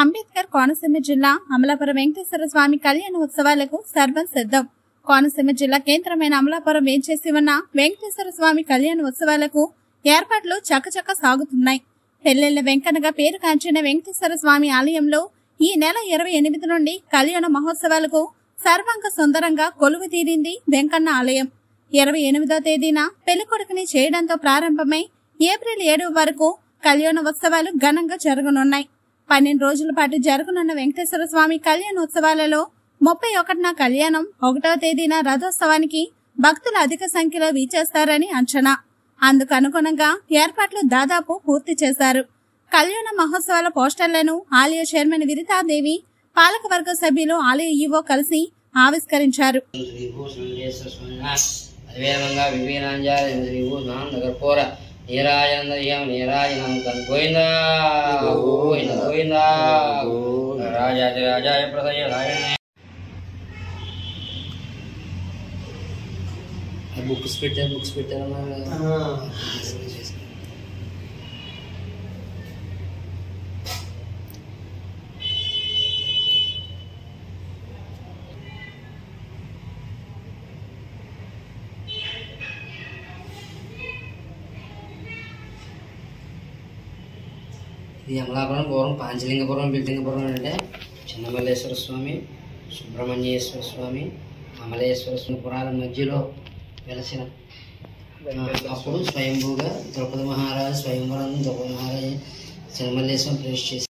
అంబేద్కర్ కోనసీమ జిల్లా అమలాపురం వెంకటేశ్వర స్వామి కళ్యాణ ఉత్సవాలకు సర్వం సిద్ధం కోనసీమ జిల్లా కేంద్రమైన అమలాపురం వేంచేసి ఉన్న వెంకటేశ్వర స్వామి కళ్యాణ ఉత్సవాలకు ఏర్పాట్లు చకచక సాగుతున్నాయి పెళ్లెళ్ల వెంకన్నగా పేరు కాంచిన వెంకటేశ్వర స్వామి ఆలయంలో ఈ నెల ఇరవై ఎనిమిది నుండి కళ్యాణ మహోత్సవాలకు సర్వాంగ సుందరంగా కొలువు తీరింది వెంకన్న ఆలయం ఇరవై ఎనిమిదో తేదీన పెళ్లికొడుకుని చేయడంతో ప్రారంభమై ఏప్రిల్ ఏడు వరకు కళ్యాణ ఉత్సవాలు ఘనంగా జరగనున్నాయి పన్నెండు రోజుల పాటు జరగనున్న వెంకటేశ్వర స్వామి కళ్యాణోత్సవాలలో ముప్పై ఒకటిన కళ్యాణం ఒకటవ తేదీన రథోత్సవానికి భక్తులు అధిక సంఖ్యలో వీచేస్తారని అంచనా అందుకు అనుగుణంగా ఏర్పాట్లు దాదాపు పూర్తి చేశారు కళ్యాణ మహోత్సవాల పోస్టర్లను ఆలయ చైర్మన్ విరితాదేవి పాలకవర్గ సభ్యులు ఆలయ ఈవో కలిసి ఆవిష్కరించారు అదేవిధంగా వివీనాంజాల శ్రీభూషణం నగర్పూర నీరాజనం నీరాజనం గోవింద గోవింద గోవింద రాజాది రాజాయ ప్రదయ బుక్స్ పెట్టారు బుక్స్ పెట్టారు ఇది అమలాపురం పూర్వం పాంచలింగపురం బిల్డింగపురం అంటే చిన్నమల్లేశ్వర స్వామి సుబ్రహ్మణ్యేశ్వర స్వామి అమలేశ్వర స్వామి పురాల మధ్యలో వెలసిన ఆ, అప్పుడు స్వయంభూగా ద్రౌపది మహారాజు స్వయంవరం ద్రౌపది మహారాజు చిన్నమల్లేశ్వరం ప్రవేశ చేసి